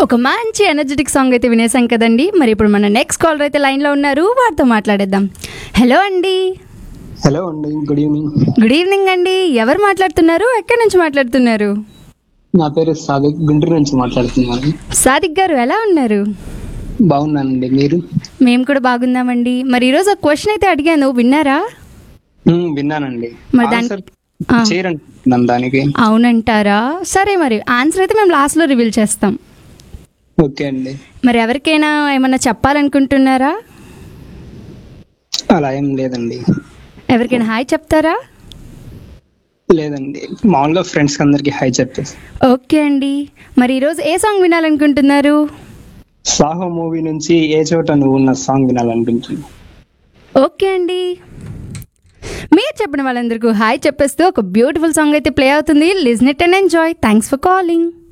ఒక మంచి energetic song అయితే వినేసాం కదండి మరి ఇప్పుడు మన నెక్స్ట్ కాలర్ అయితే లైన్లో ఉన్నారు వారితో మాట్లాడేద్దాం హలో అండి హలో అండి గుడ్ ఈవినింగ్ గుడ్ ఈవినింగ్ అండి ఎవరు మాట్లాడుతున్నారు ఎక్కడి నుంచి మాట్లాడుతున్నారు నా పేరు సాదిక్ గుంటూరు నుంచి మాట్లాడుతున్నాను సాదిక్ గారు ఎలా ఉన్నారు బాగున్నానండి మీరు మేము కూడా బాగున్నామండి మరి ఈరోజు ఒక క్వశ్చన్ అయితే అడిగాను విన్నారా మ్మ్, విన్నానండి మరి దాని- ఆన్సర్ ఆ. చేయరంటున్నాను దానికి అవునంటారా సరే మరి ఆన్సర్ అయితే మేము లాస్ట్లో రివీల్ చేస్తాం ఓకే అండి మరి ఎవరికైనా ఏమన్నా చెప్పాలనుకుంటున్నారా అలా ఏం లేదండి ఎవరికైనా హాయ్ చెప్తారా లేదండి మామూలుగా ఫ్రెండ్స్ అందరికి హై చెప్పేసి ఓకే అండి మరి ఈరోజు ఏ సాంగ్ వినాలనుకుంటున్నారు సాహో మూవీ నుంచి ఏ చోట నువ్వు ఉన్న సాంగ్ వినాలనిపించింది ఓకే అండి మీరు చెప్పిన వాళ్ళందరికీ హాయ్ చెప్పేస్తూ ఒక బ్యూటిఫుల్ సాంగ్ అయితే ప్లే అవుతుంది listen it and enjoy thanks for calling